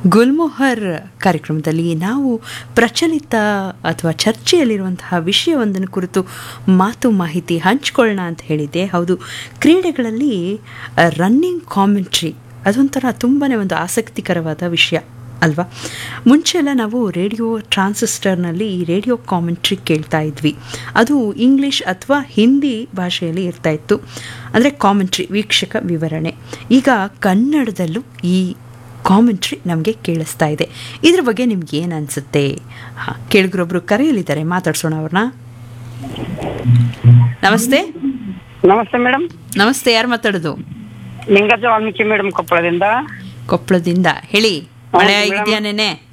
ಗುಲ್ಮೊಹರ್ ಕಾರ್ಯಕ್ರಮದಲ್ಲಿ ನಾವು ಪ್ರಚಲಿತ ಅಥವಾ ಚರ್ಚೆಯಲ್ಲಿರುವಂತಹ ವಿಷಯವೊಂದನ್ನು ಕುರಿತು ಮಾತು ಮಾಹಿತಿ ಹಂಚ್ಕೊಳ್ಳೋಣ ಅಂತ ಹೇಳಿದ್ದೆ ಹೌದು ಕ್ರೀಡೆಗಳಲ್ಲಿ ರನ್ನಿಂಗ್ ಕಾಮೆಂಟ್ರಿ ಅದೊಂಥರ ತುಂಬಾ ಒಂದು ಆಸಕ್ತಿಕರವಾದ ವಿಷಯ ಅಲ್ವಾ ಮುಂಚೆ ಎಲ್ಲ ನಾವು ರೇಡಿಯೋ ಟ್ರಾನ್ಸಿಸ್ಟರ್ನಲ್ಲಿ ಈ ರೇಡಿಯೋ ಕಾಮೆಂಟ್ರಿ ಕೇಳ್ತಾ ಇದ್ವಿ ಅದು ಇಂಗ್ಲಿಷ್ ಅಥವಾ ಹಿಂದಿ ಭಾಷೆಯಲ್ಲಿ ಇರ್ತಾ ಇತ್ತು ಅಂದರೆ ಕಾಮೆಂಟ್ರಿ ವೀಕ್ಷಕ ವಿವರಣೆ ಈಗ ಕನ್ನಡದಲ್ಲೂ ಈ ಕಾಮೆಂಟ್ರಿ ನಮಗೆ ಕೇಳಿಸ್ತಾ ಇದೆ ಇದ್ರ ಬಗ್ಗೆ ನಿಮ್ಗೆ ಏನು ಅನಿಸುತ್ತೆ ಹಾಂ ಕೇಳಿಗ್ರೊಬ್ರು ಕರೆಯಲಿದ್ದಾರೆ ಮಾತಾಡ್ಸೋಣ ಅವ್ರನ್ನ ನಮಸ್ತೆ ನಮಸ್ತೆ ಮೇಡಮ್ ನಮಸ್ತೆ ಯಾರು ಮಾತಾಡೋದು ಲಿಂಗಜ ವಾಲ್ಮೀಕಿ ಮೇಡಮ್ ಕೊಪ್ಪಳದಿಂದ ಕೊಪ್ಪಳದಿಂದ ಹೇಳಿ ಮಳೆ ಹೌದು, ಆಗಿದೆಯಾ ನೆನೆ